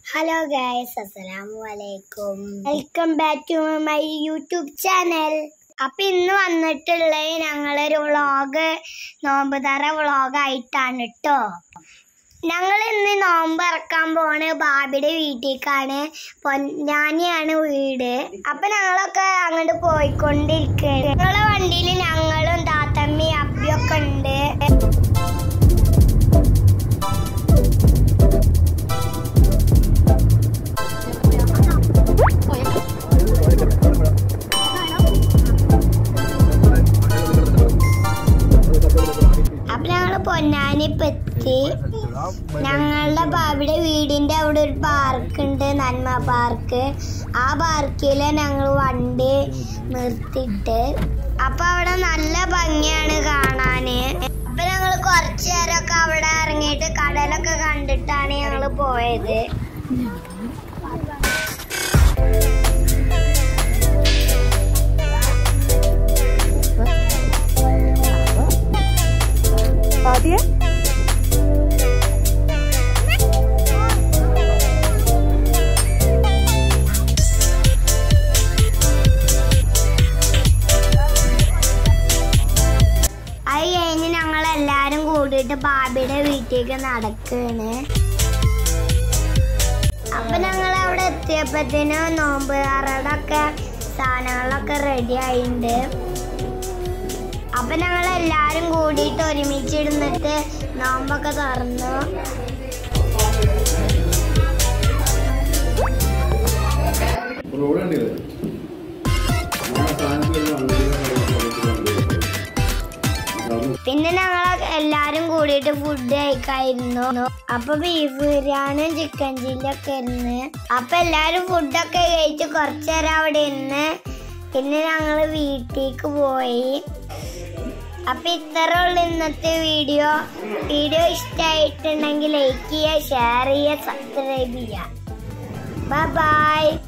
hello guys അസ്സലാമു അലൈക്കും welcome back to my YouTube channel അപ്പൊ ഇന്ന് വന്നിട്ടുള്ളത് ഞങ്ങളൊരു വ്ളോഗ് നോമ്പ് തറ വ്ളോഗ് ആയിട്ടാണ് കേട്ടോ ഞങ്ങൾ ഇന്ന് നോമ്പ് ഇറക്കാൻ പോണ് ബാബിയുടെ വീട്ടിലേക്കാണ് പൊന്നാനിയാണ് വീട് അപ്പൊ ഞങ്ങളൊക്കെ അങ്ങോട്ട് പോയിക്കൊണ്ടിരിക്കുകയാണ് ഞങ്ങളെ വണ്ടിയിൽ ഞങ്ങളും താത്തമ്മി അപ്പിയൊക്കെ ഉണ്ട് അപ്പൊ ഞങ്ങള് പൊന്നാനിപ്പ് എത്തി ഞങ്ങളുടെ ബാബിയുടെ വീടിന്റെ അവിടെ ഒരു പാർക്ക് ഉണ്ട് നന്മ പാർക്ക് ആ പാർക്കില് ഞങ്ങൾ വണ്ടി നിർത്തിയിട്ട് അപ്പൊ അവിടെ നല്ല ഭംഗിയാണ് കാണാന് അപ്പൊ ഞങ്ങൾ കുറച്ചു നേരമൊക്കെ അവിടെ ഇറങ്ങിയിട്ട് കടലൊക്കെ കണ്ടിട്ടാണ് ഞങ്ങൾ പോയത് ആദ്യം അത് കഴിഞ്ഞ് ഞങ്ങൾ എല്ലാരും കൂടിയിട്ട് ബാബിയുടെ വീട്ടിലേക്ക് നടക്കാണ് അപ്പൊ ഞങ്ങൾ അവിടെ എത്തിയപ്പത്തേനും നോമ്പ് കാറടൊക്കെ സാധനങ്ങളൊക്കെ റെഡി ആയിട്ടുണ്ട് അപ്പൊ ഞങ്ങൾ എല്ലാരും കൂടിയിട്ട് ഒരുമിച്ചിരുന്നിട്ട് നോമ്പൊക്കെ തുറന്നു റോഡ് കണ്ടില്ലേ നമ്മുടെ സ്ഥാനത്തുള്ള പിന്നെ ഞങ്ങൾ എല്ലാരും കൂടിയിട്ട് ഫുഡ് കഴിക്കായിരുന്നു അപ്പൊ ബീഫ് ബിരിയാണിയും ചിക്കൻ ചില്ലി ഒക്കെ ഇരുന്ന് അപ്പൊ എല്ലാരും ഫുഡൊക്കെ കഴിച്ച് കുറച്ചേരം അവിടെ ഇരുന്ന് പിന്നെ ഞങ്ങൾ വീട്ടിലേക്ക് പോയി അപ്പൊ ഇത്ര ഉള്ളു ഇന്നത്തെ വീഡിയോ വീഡിയോ ഇഷ്ടമായിട്ടുണ്ടെങ്കിൽ ലൈക്ക് ചെയ്യുക ഷെയർ ചെയ്യുക സബ്സ്ക്രൈബ് ചെയ്യുക ബൈ ബൈ